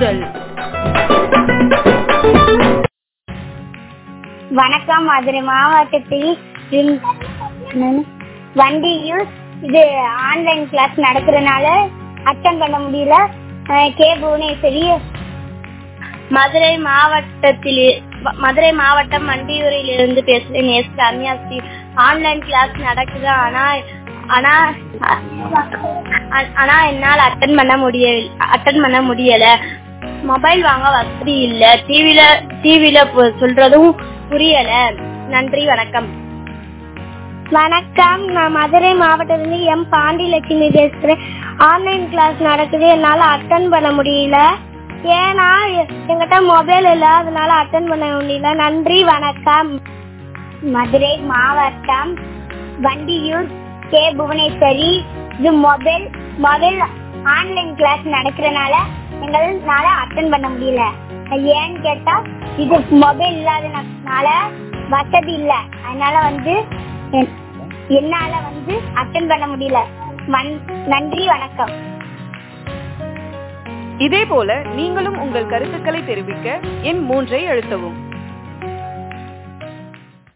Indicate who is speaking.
Speaker 1: சூழல்
Speaker 2: வணக்கம் மதுரை மாவட்டத்தில் இம்- வண்டியில் இது ஆன்லைன் கிளாஸ் நடக்கிறதுனால அட்டன் பண்ண முடியல அஹ் கே புவனேஸ்வரி
Speaker 3: மதுரை மாவட்டத்தில் மதுரை மாவட்டம் வண்டியூரில் இருந்து பேசுறேன் எஸ் ரம்யாஸ்ரீ ஆன்லைன் கிளாஸ் நடக்குது ஆனா ஆனா அ- ஆனா என்னால் அட்டன் பண்ண முடிய அட்டன் பண்ண முடியல மொபைல் வாங்க வசதி இல்ல டிவில டிவில சொல்றதும் புரியல நன்றி வணக்கம்
Speaker 2: வணக்கம் நான் மதுரை மாவட்டத்திலிருந்து எம் பாண்டிலட்சுமி பேசுறேன் ஆன்லைன் கிளாஸ் நடக்குது என்னால அட்டன் பண்ண முடியல ஏன்னா எ- என்கிட்ட மொபைல் இல்ல அதனால அட்டன் பண்ண முடியல நன்றி வணக்கம் மதுரை மாவட்டம் வண்டியூர் கே புவனேஸ்வரி இது மொபைல் மொபைல் ஆன்லைன் கிளாஸ் நடக்கிறனால எங்களால அட்டன் பண்ண முடியல ஏன்னு கேட்டா இது மொபைல் இல்லாதனால வசதி இல்ல அதனால வந்து என்- என்னால வந்து அட்டன் பண்ண முடியல வன்- நன்றி வணக்கம்
Speaker 1: இதே போல நீங்களும் உங்கள் கருத்துக்களை தெரிவிக்க எண் மூன்றை அழுத்தவும்